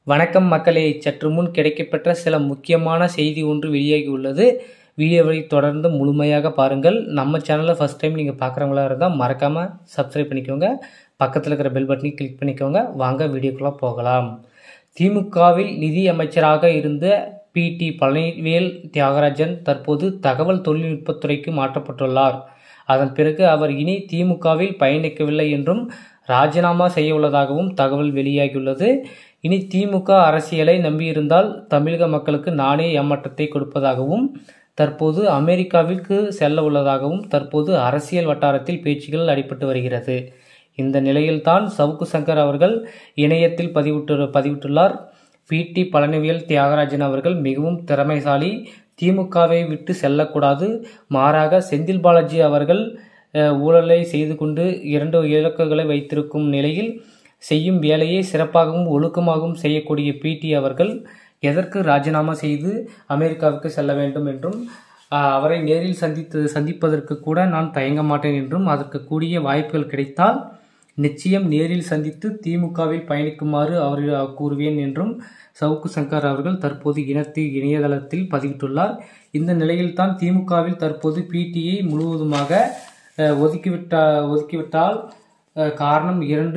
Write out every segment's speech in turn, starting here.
வணக்கம் மக்களே சற்று முன் கிடைக்கப்பெற்ற சில முக்கியமான செய்தி ஒன்று வெளியாகி உள்ளது வீடியோவை தொடர்ந்து முழுமையாக பாருங்கள் நம்ம சேனலை ஃபஸ்ட் டைம் நீங்கள் பார்க்குறவங்களா இருந்தால் மறக்காமல் சப்ஸ்கிரைப் பண்ணிக்கோங்க பக்கத்தில் இருக்கிற பெல் பட்டனையும் கிளிக் பண்ணிக்கோங்க வாங்க வீடியோக்குள்ளே போகலாம் திமுகவில் நிதி அமைச்சராக இருந்த பிடி பழனிவேல் தியாகராஜன் தற்போது தகவல் தொழில்நுட்பத்துறைக்கு மாற்றப்பட்டுள்ளார் அதன் பிறகு அவர் இனி திமுகவில் பயணிக்கவில்லை என்றும் ராஜினாமா செய்ய உள்ளதாகவும் தகவல் வெளியாகியுள்ளது இனி திமுக அரசியலை நம்பியிருந்தால் தமிழக மக்களுக்கு நானே ஏமாற்றத்தை கொடுப்பதாகவும் தற்போது அமெரிக்காவிற்கு செல்ல உள்ளதாகவும் தற்போது அரசியல் வட்டாரத்தில் பேச்சுகள் அடிபட்டு வருகிறது இந்த நிலையில்தான் சவுக்கு சங்கர் அவர்கள் இணையத்தில் பதிவிட்டு பதிவிட்டுள்ளார் பிடி பழனிவேல் தியாகராஜன் அவர்கள் மிகவும் திறமைசாலி திமுகவை விட்டு செல்லக்கூடாது மாறாக செந்தில் பாலாஜி அவர்கள் அஹ், ஊழலை செய்து கொண்டு இரண்டு இலக்குகளை வைத்திருக்கும் நிலையில் செய்யும் வேலையை சிறப்பாகவும் ஒழுக்கமாகவும் செய்யக்கூடிய பிடி அவர்கள் எதற்கு ராஜினாமா செய்து அமெரிக்காவுக்கு செல்ல வேண்டும் என்றும் அஹ், அவரை நேரில் சந்தித்து சந்திப்பதற்கு கூட நான் தயங்க மாட்டேன் என்றும் அதற்கு கூடிய வாய்ப்புகள் கிடைத்தால் நிச்சயம் நேரில் சந்தித்து திமுகவில் பயணிக்குமாறு அவர் கூறுவேன் என்றும் சவுக்கு சங்கர் அவர்கள் தற்போது இனத்து இணையதளத்தில் பதிவிட்டுள்ளார் இந்த நிலையில்தான் திமுகவில் தற்போது பிடிஐ முழுவதுமாக அஹ், ஒதுக்கிவிட்டா ஒதுக்கிவிட்டால் அஹ், காரணம் இரண்டு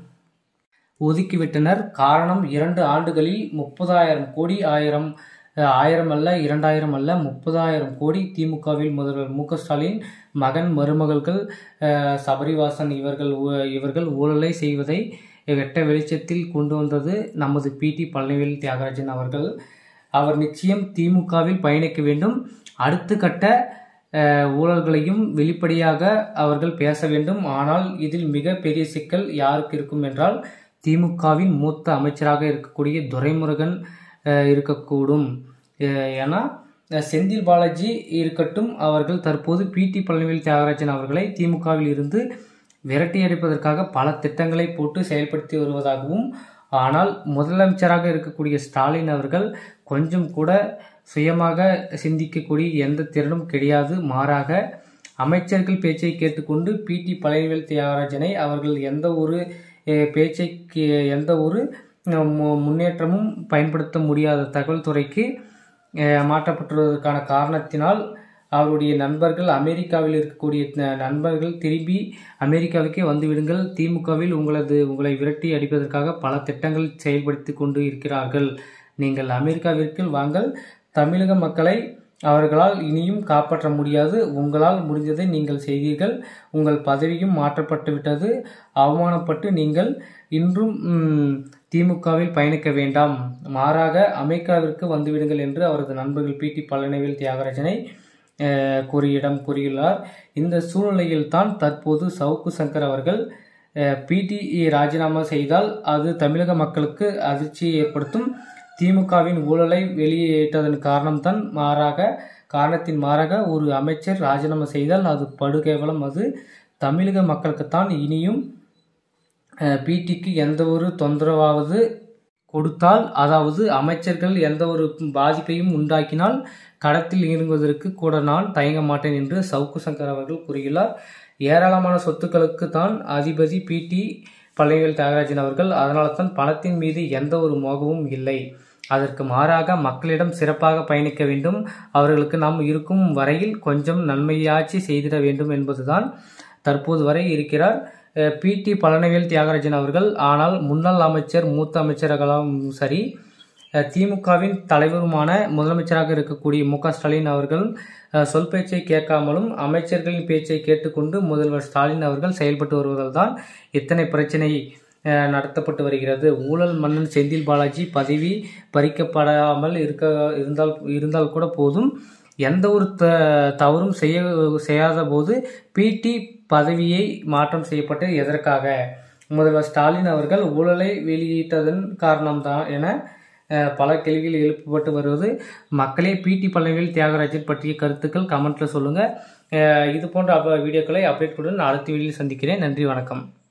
ஒதுக்கிவிட்டனர் காரணம் இரண்டு ஆண்டுகளில் முப்பதாயிரம் கோடி ஆயிரம் அஹ், ஆயிரம் அல்ல இரண்டாயிரம் அல்ல முப்பதாயிரம் கோடி திமுகவில் முதல்வர் மு க ஸ்டாலின் மகன் மருமகள்கள் அஹ், சபரிவாசன் இவர்கள் ஊ- இவர்கள் ஊழலை செய்வதை வெட்ட வெளிச்சத்தில் கொண்டு வந்தது நமது பிடி பழனிவேல் தியாகராஜன் அவர்கள் அவர் நிச்சயம் திமுகவில் பயணிக்க வேண்டும் அடுத்த கட்ட அஹ், ஊழல்களையும் வெளிப்படையாக அவர்கள் பேச வேண்டும் ஆனால் இதில் மிக பெரிய சிக்கல் யாருக்கு இருக்கும் என்றால் திமுகவின் மூத்த அமைச்சராக இருக்கக்கூடிய துரைமுருகன் அஹ், இருக்கக்கூடும் அஹ், ஏன்னா அஹ், செந்தில் பாலாஜி இருக்கட்டும் அவர்கள் தற்போது பிடி பழனிவேல் தியாகராஜன் அவர்களை திமுகவில் இருந்து விரட்டி அடிப்பதற்காக பல திட்டங்களை போட்டு செயல்படுத்தி வருவதாகவும் ஆனால் முதலமைச்சராக இருக்கக்கூடிய ஸ்டாலின் அவர்கள் கொஞ்சம் கூட சுயமாக சிந்திக்கக்கூடிய எந்த திறனும் கிடையாது மாறாக அமைச்சர்கள் பேச்சை கேட்டுக்கொண்டு பிடி பழனிவேல் தியாகராஜனை அவர்கள் எந்த ஒரு அஹ், பேச்சை கே- எந்த ஒரு அஹ், மு- முன்னேற்றமும் பயன்படுத்த முடியாத தகவல் துறைக்கு அஹ், மாற்றப்பட்டுள்ளதற்கான காரணத்தினால் அவருடைய நண்பர்கள் அமெரிக்காவில் இருக்கக்கூடிய ந- நண்பர்கள் திரும்பி அமெரிக்காவுக்கே வந்துவிடுங்கள் திமுகவில் உங்களது உங்களை விரட்டி அடிப்பதற்காக பல திட்டங்கள் செயல்படுத்தி கொண்டு இருக்கிறார்கள் நீங்கள் அமெரிக்காவிற்கு வாங்கள் தமிழக மக்களை அவர்களால் இனியும் காப்பாற்ற முடியாது உங்களால் முடிந்ததை நீங்கள் செய்தீர்கள் உங்கள் பதவியும் மாற்றப்பட்டு விட்டது அவமானப்பட்டு நீங்கள் இன்றும் ம், திமுகவில் பயணிக்க வேண்டாம் மாறாக அமெரிக்காவிற்கு வந்துவிடுங்கள் என்று அவரது நண்பர்கள் பிடி பழனிவேல் தியாகராஜனை அஹ், கூறியிடம் கூறியுள்ளார் இந்த சூழ்நிலையில் தான் தற்போது சவுக்கு சங்கர் அவர்கள் பிடி ராஜினாமா செய்தால் அது தமிழக மக்களுக்கு அதிர்ச்சியை ஏற்படுத்தும் திமுகவின் ஊழலை வெளியிட்டதன் காரணம்தான் மாறாக காரணத்தின் மாறாக ஒரு அமைச்சர் ராஜினாமா செய்தால் அது படுகேவலம் அது தமிழக மக்களுக்குத்தான் இனியும் பிடிக்கு எந்த ஒரு தொந்தரவாவது கொடுத்தால் அதாவது அமைச்சர்கள் எந்த ஒரு பாதிப்பையும் உண்டாக்கினால் களத்தில் இறங்குவதற்கு கூட நான் தயங்க மாட்டேன் என்று சவுக்கு சங்கர் அவர்கள் கூறியுள்ளார் ஏராளமான சொத்துக்களுக்கு தான் அதிபதி பிடி பழனிவேல் தியாகராஜன் அவர்கள் அதனால தான் பணத்தின் மீது எந்த ஒரு மோகமும் இல்லை அதற்கு மாறாக மக்களிடம் சிறப்பாக பயணிக்க வேண்டும் அவர்களுக்கு நாம் இருக்கும் வரையில் கொஞ்சம் நன்மையாட்சி செய்திட வேண்டும் என்பதுதான் தற்போது வரை இருக்கிறார் பிடி பழனிவேல் தியாகராஜன் அவர்கள் ஆனால் முன்னாள் அமைச்சர் மூத்த அமைச்சர்களும் சரி அஹ், திமுகவின் தலைவருமான முதலமைச்சராக இருக்கக்கூடிய மு க ஸ்டாலின் அவர்கள் அஹ், சொல் பேச்சை கேட்காமலும் அமைச்சர்களின் பேச்சை கேட்டுக்கொண்டு முதல்வர் ஸ்டாலின் அவர்கள் செயல்பட்டு வருவதால் தான் இத்தனை பிரச்சனை அஹ், நடத்தப்பட்டு வருகிறது ஊழல் மன்னன் செந்தில் பாலாஜி பதவி பறிக்கப்படாமல் இருக்க இருந்தால் இருந்தால் கூட போதும் எந்த ஒரு த தவறும் செய்ய செய்யாத போது பிடி பதவியை மாற்றம் செய்யப்பட்டு எதற்காக முதல்வர் ஸ்டாலின் அவர்கள் ஊழலை வெளியிட்டதன் காரணம்தான் என அஹ், பல கேள்விகள் எழுப்பப்பட்டு வருவது மக்களே பிடி பழனிவேல் தியாகராஜன் பற்றிய கருத்துக்கள் கமெண்ட்ல சொல்லுங்க அஹ், இது போன்ற அப்ப வீடியோக்களை அப்டேட் கொடுத்து நான் அடுத்த வீடியோவில் சந்திக்கிறேன் நன்றி வணக்கம்